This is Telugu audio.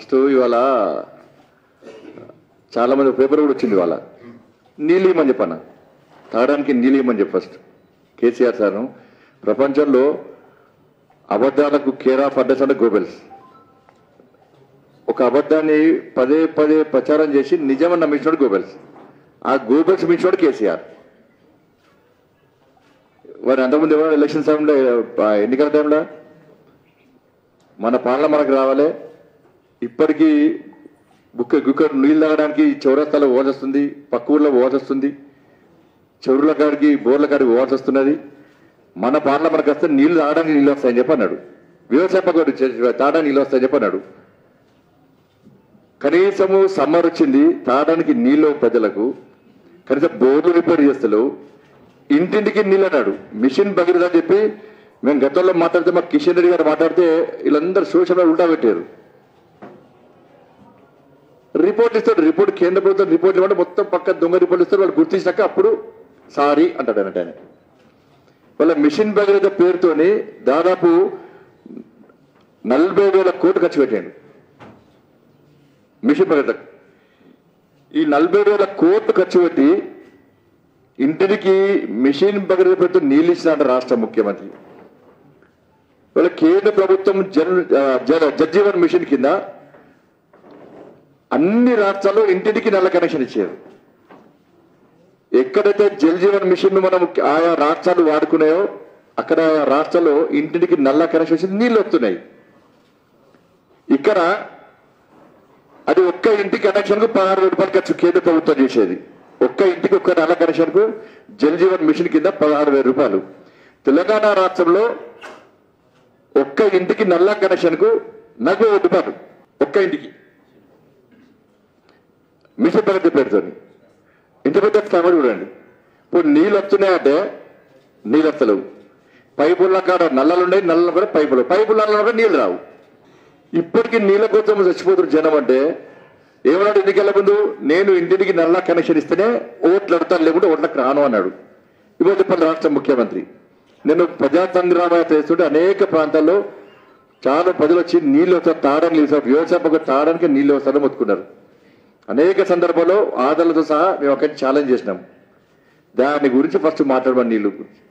ఫస్ట్ ఇవాళ చాలా మంది పేపర్ కూడా వచ్చింది ఇవాళ నీళ్ళు ఇవ్వమని చెప్పన్న తాగడానికి నీళ్ళు ఇవ్వమని చెప్పి ఫస్ట్ కేసీఆర్ సార్ ప్రపంచంలో అబద్ధాలకు కేర్ ఆఫ్ అడ్రస్ అంటే గోబెల్స్ ఒక అబద్ధాన్ని పదే పదే ప్రచారం చేసి నిజమని నమ్మించినాడు గోబెల్స్ ఆ గోబెల్స్ మించినాడు కేసీఆర్ వారు అంతకుముందు ఎవరు ఎలక్షన్ టైంలో ఎన్నికల టైంలో మన పాలన మనకు రావాలి ఇప్పటికీ బుక్క గుక్క నీళ్ళు తాగడానికి చౌరస్తాలో ఓదొస్తుంది పక్క ఊర్లో ఓదొస్తుంది చెరువుల కాడికి బోర్ల కాడికి ఓవాల్సి వస్తున్నది మన పాలన మనకు వస్తే నీళ్లు తాగడానికి నీళ్ళు వస్తాయని చెప్పి అన్నాడు వ్యవసాయ పక్కడు తాగడానికి నీళ్ళు వస్తాయని చెప్పి అన్నాడు కనీసము సమ్మర్ వచ్చింది తాగడానికి నీళ్ళు ప్రజలకు కనీసం బోర్లు రిపేర్ చేస్తలేవు ఇంటింటికి నీళ్ళు అన్నాడు మిషన్ బగిరిదా అని చెప్పి మేము గతంలో మాట్లాడితే మా కిషన్ రెడ్డి గారు మాట్లాడితే వీళ్ళందరూ సోషల్ మీడియా ఉల్టా పెట్టారు రిపోర్ట్ ఇస్తాడు రిపోర్ట్ కేంద్ర ప్రభుత్వం రిపోర్ట్ ఇవ్వండి మొత్తం పక్క దొంగ రిపోర్ట్ ఇస్తారు వాళ్ళు గుర్తించాక అప్పుడు సారీ అంటాడు అన్నట్టు ఆయన వాళ్ళ మిషన్ భగీరథ పేరుతోని దాదాపు నలభై వేల కోట్లు ఖర్చు పెట్టాడు మిషన్ భగీరథ ఈ నలభై వేల కోట్లు ఖర్చు పెట్టి ఇంటికి మిషన్ భగీరథ పేరుతో నీళ్ళు ఇచ్చినాడు రాష్ట్ర ముఖ్యమంత్రి వాళ్ళ కేంద్ర ప్రభుత్వం జల్ ఆ, జల జగ్జీవన్ మిషన్ కింద అన్ని రాష్ట్రాల్లో ఇంటింటికి నల్ల కనెక్షన్ ఇచ్చారు ఎక్కడైతే జల్ జీవన్ మిషన్ మనం ఆయా రాష్ట్రాలు వాడుకున్నాయో అక్కడ ఆయా రాష్ట్రాల్లో ఇంటింటికి నల్ల కనెక్షన్ వచ్చి నీళ్ళు వస్తున్నాయి ఇక్కడ అది ఒక్క ఇంటి కనెక్షన్ కు పదహారు వేల రూపాయలు ఖర్చు కేంద్ర ప్రభుత్వం చేసేది ఒక్క ఇంటికి ఒక్క నల్ల కనెక్షన్ కు జల్ జీవన్ మిషన్ కింద పదహారు వేల రూపాయలు తెలంగాణ రాష్ట్రంలో ఒక్క ఇంటికి నల్ల కనెక్షన్ కు నలభై వేల రూపాయలు ఒక్క ఇంటికి మిషన్ ప్రగతి పెడుతుంది ఇంత పెద్ద శ్రమ చూడండి ఇప్పుడు నీళ్ళు వస్తున్నాయంటే నీళ్ళు వస్తలేవు పైపుల కాడ నల్లలు ఉన్నాయి నల్లలు కూడా పైపులు పైపుల నల్లలు కూడా నీళ్ళు రావు ఇప్పటికీ నీళ్ళ కోసం చచ్చిపోతున్న జనం అంటే ఏమన్నాడు ఎన్నికల ముందు నేను ఇంటికి నల్ల కనెక్షన్ ఇస్తేనే ఓట్లు అడతాను లేకుంటే ఓట్లకు రాను అన్నాడు ఇవాళ చెప్పండి రాష్ట్ర ముఖ్యమంత్రి నేను ప్రజా సంగ్రామ చేస్తుంటే అనేక ప్రాంతాల్లో చాలా ప్రజలు వచ్చి నీళ్ళు వస్తారు తాగడానికి నీళ్ళు వస్తారు. వ్యవసాయ పక్క తాగడానికి నీళ్ళు వస్తారని మొత్తుకున్నారు అనేక సందర్భాల్లో ఆదరణతో సహా మేము అక్కడి ఛాలెంజ్ చేసినాం దాని గురించి ఫస్ట్ మాట్లాడమని నీళ్ళు గురించి